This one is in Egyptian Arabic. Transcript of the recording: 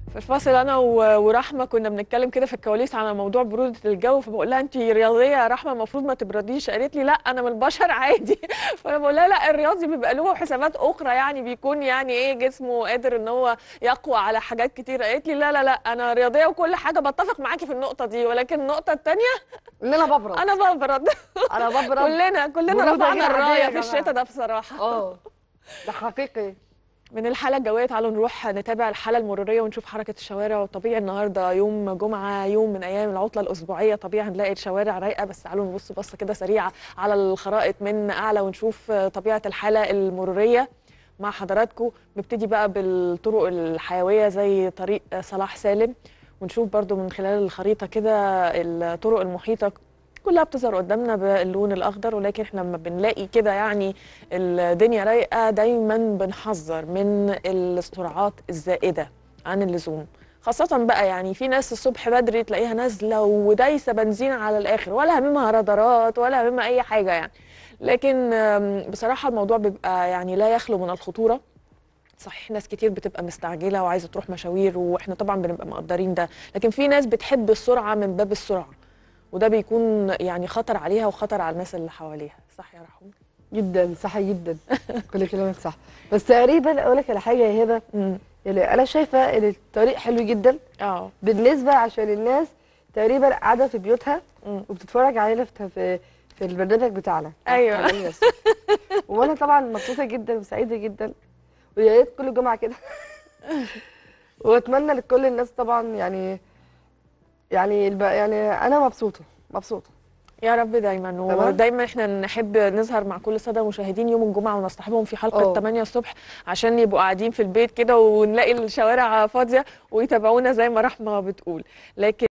في الفاصل انا و- ورحمه كنا بنتكلم كده في الكواليس على موضوع بروده الجو فبقول لها انت رياضيه يا رحمه المفروض ما تبرديش قالت لي لا انا من البشر عادي فانا بقول لها لا الرياضي بيبقى له حسابات اخرى يعني بيكون يعني ايه جسمه قادر ان هو يقوى على حاجات كتير قالت لي لا لا لا انا رياضيه وكل حاجه بتفق معاكي في النقطه دي ولكن النقطه الثانيه ان انا ببرد انا ببرد انا ببرد كلنا كلنا برودة رفعنا غير عادية الرايه يا في الشتاء جماعة. ده بصراحه اه ده حقيقي من الحالة الجوية تعالوا نروح نتابع الحالة المرورية ونشوف حركة الشوارع وطبيعي النهاردة يوم جمعة يوم من أيام العطلة الأسبوعية طبيعي هنلاقي الشوارع رايقة بس تعالوا نبص بصة كده سريعة على الخرائط من أعلى ونشوف طبيعة الحالة المرورية مع حضراتكم نبتدي بقى بالطرق الحيوية زي طريق صلاح سالم ونشوف برضو من خلال الخريطة كده الطرق المحيطة كلها بتظهر قدامنا باللون الاخضر ولكن احنا لما بنلاقي كده يعني الدنيا رايقه دايما بنحذر من السرعات الزائده عن اللزوم خاصة بقى يعني في ناس الصبح بدري تلاقيها نازلة ودايسة بنزين على الآخر ولا هممها رادارات ولا هممها أي حاجة يعني لكن آم، بصراحة الموضوع بيبقى يعني لا يخلو من الخطورة صحيح ناس كتير بتبقى مستعجلة وعايزة تروح مشاوير واحنا طبعا بنبقى مقدرين ده لكن في ناس بتحب السرعة من باب السرعة وده بيكون يعني خطر عليها وخطر على الناس اللي حواليها صح يا رحوم جدا صح جدا كل كلامك صح بس تقريبا اقول لك على حاجه يا هبه امم يعني انا شايفه ان الطريق حلو جدا اه بالنسبه عشان الناس تقريبا قاعده في بيوتها مم. وبتتفرج علينا في في, في البرنامج بتاعنا أيوة. بتاع الناس. وانا طبعا مبسوطه جدا وسعيده جدا ويا ريت كل جمعه كده واتمنى لكل الناس طبعا يعني يعني الب... يعني انا مبسوطه مبسوطه يا رب دايما تمام. ودايما احنا نحب نظهر مع كل الساده المشاهدين يوم الجمعه ونصطحبهم في حلقه اه. 8 الصبح عشان يبقوا قاعدين في البيت كده ونلاقي الشوارع فاضيه ويتابعونا زي ما رحمه بتقول لكن